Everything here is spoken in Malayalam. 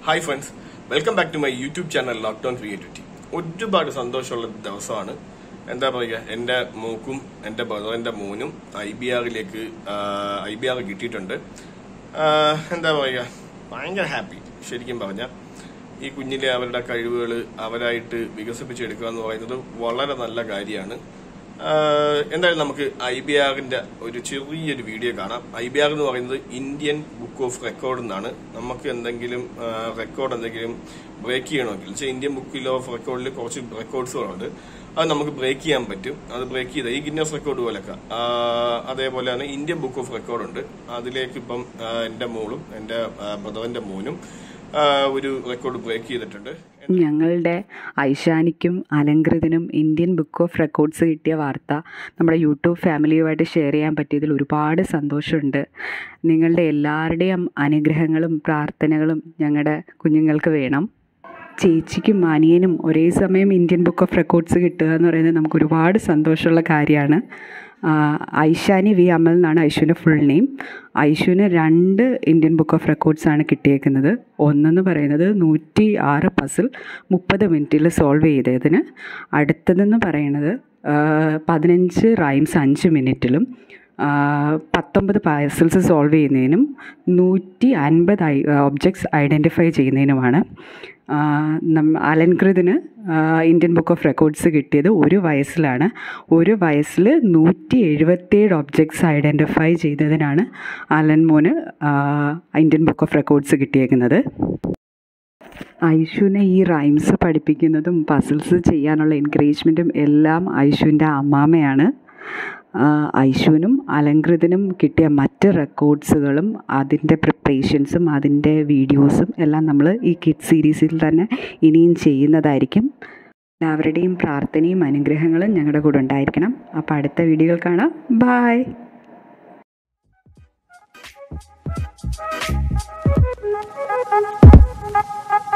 Hi friends welcome back to my YouTube channel lockdown creativity ഒരുപാട് സന്തോഷമുള്ള ദിവസമാണ് എന്താ പറയുക എൻ്റെ മോക്കും എൻ്റെ ബ്രദറിൻ്റെ മോനും ഐ ബി ആറിലേക്ക് ഐ ബി ആർ കിട്ടിയിട്ടുണ്ട് ആ, എന്താ പറയുക ഭയങ്കര ഹാപ്പി ശരിക്കും പറഞ്ഞാൽ ഈ കുഞ്ഞിലെ അവരുടെ കഴിവുകൾ അവരായിട്ട് വികസിപ്പിച്ചെടുക്കുക എന്ന് പറയുന്നത് വളരെ നല്ല കാര്യമാണ് ആഹ് എന്തായാലും നമുക്ക് ഐ ബി ആറിന്റെ ഒരു ചെറിയൊരു വീഡിയോ കാണാം ഐ ബി ആർ എന്ന് പറയുന്നത് ഇന്ത്യൻ ബുക്ക് ഓഫ് റെക്കോർഡ് എന്നാണ് നമുക്ക് എന്തെങ്കിലും റെക്കോർഡ് എന്തെങ്കിലും ബ്രേക്ക് ചെയ്യണമെങ്കിൽ വെച്ചാൽ ഇന്ത്യൻ ബുക്കിൽ ഓഫ് റെക്കോർഡിൽ കുറച്ച് റെക്കോർഡ്സുകളുണ്ട് അത് നമുക്ക് ബ്രേക്ക് ചെയ്യാൻ പറ്റും അത് ബ്രേക്ക് ചെയ്ത ഈ ഗിന്നസ് റെക്കോർഡ് പോലൊക്കെ ആഹ് അതേപോലെ തന്നെ ഇന്ത്യൻ ബുക്ക് ഓഫ് റെക്കോർഡ് ഉണ്ട് അതിലേക്ക് ഇപ്പം ആഹ് എന്റെ മോളും എന്റെ ബ്രദറിന്റെ മോനും ആഹ് ഒരു റെക്കോർഡ് ബ്രേക്ക് ചെയ്തിട്ടുണ്ട് ഞങ്ങളുടെ ഐഷാനിക്കും അലങ്കൃതിനും ഇന്ത്യൻ ബുക്ക് ഓഫ് റെക്കോർഡ്സ് കിട്ടിയ വാർത്ത നമ്മുടെ യൂട്യൂബ് ഫാമിലിയുമായിട്ട് ഷെയർ ചെയ്യാൻ പറ്റിയതിൽ ഒരുപാട് സന്തോഷമുണ്ട് നിങ്ങളുടെ എല്ലാവരുടെയും അനുഗ്രഹങ്ങളും പ്രാർത്ഥനകളും ഞങ്ങളുടെ കുഞ്ഞുങ്ങൾക്ക് വേണം ചേച്ചിക്കും അനിയനും ഒരേ സമയം ഇന്ത്യൻ ബുക്ക് ഓഫ് റെക്കോർഡ്സ് കിട്ടുക എന്ന് പറയുന്നത് നമുക്ക് ഒരുപാട് സന്തോഷമുള്ള കാര്യമാണ് ഐഷാനി വി അമൽ എന്നാണ് ഐഷുവിൻ്റെ ഫുൾ നെയിം ഐഷുവിന് രണ്ട് ഇന്ത്യൻ ബുക്ക് ഓഫ് റെക്കോർഡ്സ് ആണ് കിട്ടിയേക്കുന്നത് ഒന്നെന്ന് പറയുന്നത് നൂറ്റി ആറ് പസിൽ മുപ്പത് മിനിറ്റിൽ സോൾവ് ചെയ്തതിന് അടുത്തതെന്ന് പറയുന്നത് ആ, പതിനഞ്ച് റൈംസ് അഞ്ച് മിനിറ്റിലും ആ, പത്തൊമ്പത് പാഴ്സൽസ് സോൾവ് ചെയ്യുന്നതിനും നൂറ്റി അൻപത് ഐ ഒബ്ജക്ട്സ് ഐഡൻറ്റിഫൈ ചെയ്യുന്നതിനുമാണ് ആ, നമ്മ അലൻകൃതിന് ഇന്ത്യൻ ബുക്ക് ഓഫ് റെക്കോർഡ്സ് കിട്ടിയത് ഒരു വയസ്സിലാണ് ഒരു വയസ്സിൽ നൂറ്റി എഴുപത്തേഴ് ഒബ്ജക്ട്സ് ഐഡൻറ്റിഫൈ ചെയ്തതിനാണ് അലൻ മോന് ആ, ഇന്ത്യൻ ബുക്ക് ഓഫ് റെക്കോർഡ്സ് കിട്ടിയേക്കുന്നത് ഐഷുവിനെ ഈ റൈംസ് പഠിപ്പിക്കുന്നതും പസിൽസ് ചെയ്യാനുള്ള എൻകറേജ്മെൻറ്റും എല്ലാം ഐഷുവിൻ്റെ അമ്മാമയാണ് ആ, ഐഷുവിനും അലങ്കൃതിനും കിട്ടിയ മറ്റ് റെക്കോർഡ്സുകളും അതിൻ്റെ പ്രിപ്പറേഷൻസും അതിൻ്റെ വീഡിയോസും എല്ലാം നമ്മൾ ഈ കിഡ് സീരീസിൽ തന്നെ ഇനിയും ചെയ്യുന്നതായിരിക്കും എല്ലാവരുടെയും പ്രാർത്ഥനയും അനുഗ്രഹങ്ങളും ഞങ്ങളുടെ കൂടെ ഉണ്ടായിരിക്കണം അപ്പോൾ അടുത്ത വീഡിയോകൾ കാണാം ബായ് Thank you.